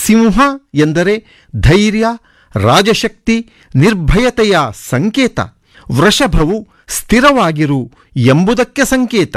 ಸಿಂಹ ಎಂದರೆ ಧೈರ್ಯ ರಾಜಶಕ್ತಿ ನಿರ್ಭಯತೆಯ ಸಂಕೇತ ವೃಷಭವು ಸ್ಥಿರವಾಗಿರು ಎಂಬುದಕ್ಕೆ ಸಂಕೇತ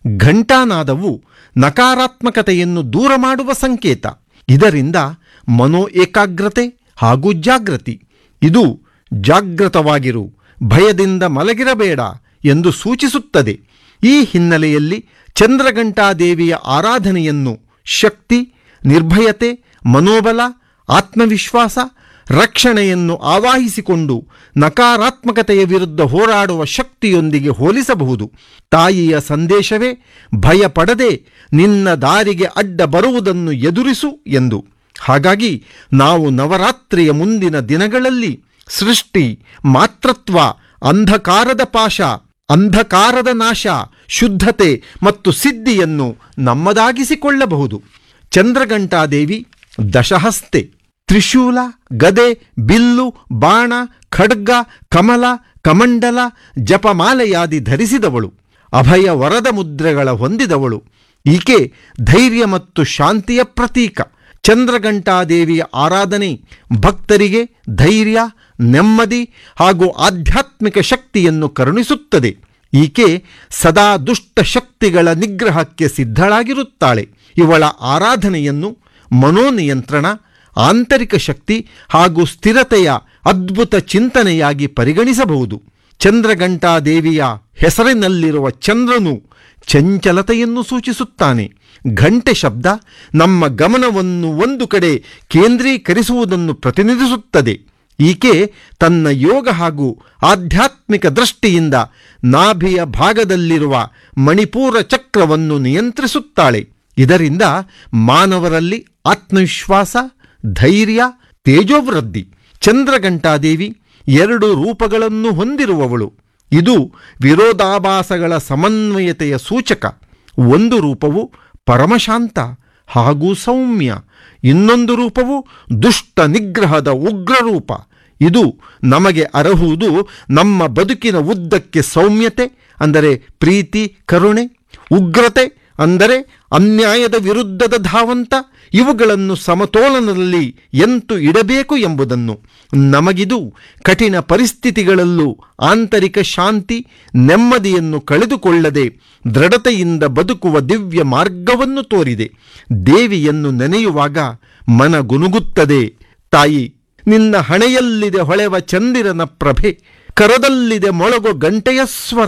ಘಂಟಾನಾದವು ನಕಾರಾತ್ಮಕತೆಯನ್ನು ದೂರ ಮಾಡುವ ಸಂಕೇತ ಇದರಿಂದ ಮನೋ ಏಕಾಗ್ರತೆ ಹಾಗೂ ಜಾಗೃತಿ ಇದು ಜಾಗೃತವಾಗಿರು ಭಯದಿಂದ ಮಲಗಿರಬೇಡ ಎಂದು ಸೂಚಿಸುತ್ತದೆ ಈ ಹಿನ್ನೆಲೆಯಲ್ಲಿ ಚಂದ್ರಘಂಟಾದೇವಿಯ ಆರಾಧನೆಯನ್ನು ಶಕ್ತಿ ನಿರ್ಭಯತೆ ಮನೋಬಲ ಆತ್ಮವಿಶ್ವಾಸ ರಕ್ಷಣೆಯನ್ನು ಆವಾಹಿಸಿಕೊಂಡು ನಕಾರಾತ್ಮಕತೆಯ ವಿರುದ್ಧ ಹೋರಾಡುವ ಶಕ್ತಿಯೊಂದಿಗೆ ಹೋಲಿಸಬಹುದು ತಾಯಿಯ ಸಂದೇಶವೇ ಭಯ ಪಡದೆ ನಿನ್ನ ದಾರಿಗೆ ಅಡ್ಡ ಬರುವುದನ್ನು ಎದುರಿಸು ಎಂದು ಹಾಗಾಗಿ ನಾವು ನವರಾತ್ರಿಯ ಮುಂದಿನ ದಿನಗಳಲ್ಲಿ ಸೃಷ್ಟಿ ಮಾತೃತ್ವ ಅಂಧಕಾರದ ಪಾಶ ಅಂಧಕಾರದ ನಾಶ ಶುದ್ಧತೆ ಮತ್ತು ಸಿದ್ಧಿಯನ್ನು ನಮ್ಮದಾಗಿಸಿಕೊಳ್ಳಬಹುದು ಚಂದ್ರಘಂಟಾದೇವಿ ದಶಹಸ್ತೆ ತ್ರಿಶೂಲ ಗದೆ ಬಿಲ್ಲು ಬಾಣ ಖಡ್ಗ ಕಮಲ ಕಮಂಡಲ ಜಪಮಾಲೆಯಾದಿ ಧರಿಸಿದವಳು ಅಭಯ ವರದ ಮುದ್ರೆಗಳ ಹೊಂದಿದವಳು ಈಕೆ ಧೈರ್ಯ ಮತ್ತು ಶಾಂತಿಯ ಪ್ರತೀಕ ಚಂದ್ರಘಂಟಾದೇವಿಯ ಆರಾಧನೆ ಭಕ್ತರಿಗೆ ಧೈರ್ಯ ನೆಮ್ಮದಿ ಹಾಗೂ ಆಧ್ಯಾತ್ಮಿಕ ಶಕ್ತಿಯನ್ನು ಕರುಣಿಸುತ್ತದೆ ಈಕೆ ಸದಾ ದುಷ್ಟ ಶಕ್ತಿಗಳ ನಿಗ್ರಹಕ್ಕೆ ಸಿದ್ಧಳಾಗಿರುತ್ತಾಳೆ ಇವಳ ಆರಾಧನೆಯನ್ನು ಮನೋನಿಯಂತ್ರಣ ಆಂತರಿಕ ಶಕ್ತಿ ಹಾಗೂ ಸ್ಥಿರತೆಯ ಅದ್ಭುತ ಚಿಂತನೆಯಾಗಿ ಪರಿಗಣಿಸಬಹುದು ಚಂದ್ರಘಂಟಾದೇವಿಯ ಹೆಸರಿನಲ್ಲಿರುವ ಚಂದ್ರನು ಚಂಚಲತೆಯನ್ನು ಸೂಚಿಸುತ್ತಾನೆ ಘಂಟೆ ಶಬ್ದ ನಮ್ಮ ಗಮನವನ್ನು ಒಂದು ಕಡೆ ಕೇಂದ್ರೀಕರಿಸುವುದನ್ನು ಪ್ರತಿನಿಧಿಸುತ್ತದೆ ಈಕೆ ತನ್ನ ಯೋಗ ಹಾಗೂ ಆಧ್ಯಾತ್ಮಿಕ ದೃಷ್ಟಿಯಿಂದ ನಾಭಿಯ ಭಾಗದಲ್ಲಿರುವ ಮಣಿಪೂರ ಚಕ್ರವನ್ನು ನಿಯಂತ್ರಿಸುತ್ತಾಳೆ ಇದರಿಂದ ಮಾನವರಲ್ಲಿ ಆತ್ಮವಿಶ್ವಾಸ ಧೈರ್ಯ ತೇಜೋವೃದ್ಧಿ ಚಂದ್ರಘಂಟಾದೇವಿ ಎರಡು ರೂಪಗಳನ್ನು ಹೊಂದಿರುವವಳು ಇದು ವಿರೋಧಾಭಾಸಗಳ ಸಮನ್ವಯತೆಯ ಸೂಚಕ ಒಂದು ರೂಪವು ಪರಮಶಾಂತ ಹಾಗೂ ಸೌಮ್ಯ ಇನ್ನೊಂದು ರೂಪವು ದುಷ್ಟ ನಿಗ್ರಹದ ಉಗ್ರ ರೂಪ ಇದು ನಮಗೆ ಅರಹುವುದು ನಮ್ಮ ಬದುಕಿನ ಉದ್ದಕ್ಕೆ ಸೌಮ್ಯತೆ ಅಂದರೆ ಪ್ರೀತಿ ಕರುಣೆ ಉಗ್ರತೆ ಅಂದರೆ ಅನ್ಯಾಯದ ವಿರುದ್ಧದ ಧಾವಂತ ಇವುಗಳನ್ನು ಸಮತೋಲನದಲ್ಲಿ ಎಂತು ಇಡಬೇಕು ಎಂಬುದನ್ನು ನಮಗಿದು ಕಠಿಣ ಪರಿಸ್ಥಿತಿಗಳಲ್ಲೂ ಆಂತರಿಕ ಶಾಂತಿ ನೆಮ್ಮದಿಯನ್ನು ಕಳೆದುಕೊಳ್ಳದೆ ದೃಢತೆಯಿಂದ ಬದುಕುವ ದಿವ್ಯ ಮಾರ್ಗವನ್ನು ತೋರಿದೆ ದೇವಿಯನ್ನು ನೆನೆಯುವಾಗ ಮನ ಗುನುಗುತ್ತದೆ ತಾಯಿ ನಿನ್ನ ಹಣೆಯಲ್ಲಿದೆ ಹೊಳೆವ ಚಂದಿರನ ಪ್ರಭೆ ಕರದಲ್ಲಿದೆ ಮೊಳಗು ಗಂಟೆಯ ಸ್ವರ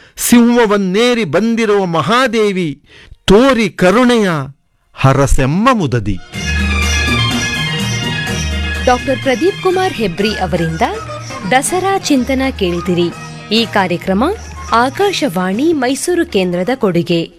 ಸಿಂಹವನ್ನೇರಿ ಬಂದಿರುವ ಮಹಾದೇವಿ ತೋರಿ ಕರುಣೆಯ ಹರಸೆಮ್ಮ ಮುದದಿ ಡಾಕ್ಟರ್ ಪ್ರದೀಪ್ ಕುಮಾರ್ ಹೆಬ್ರಿ ಅವರಿಂದ ದಸರಾ ಚಿಂತನ ಕೇಳಿದಿರಿ ಈ ಕಾರ್ಯಕ್ರಮ ಆಕಾಶವಾಣಿ ಮೈಸೂರು ಕೇಂದ್ರದ ಕೊಡುಗೆ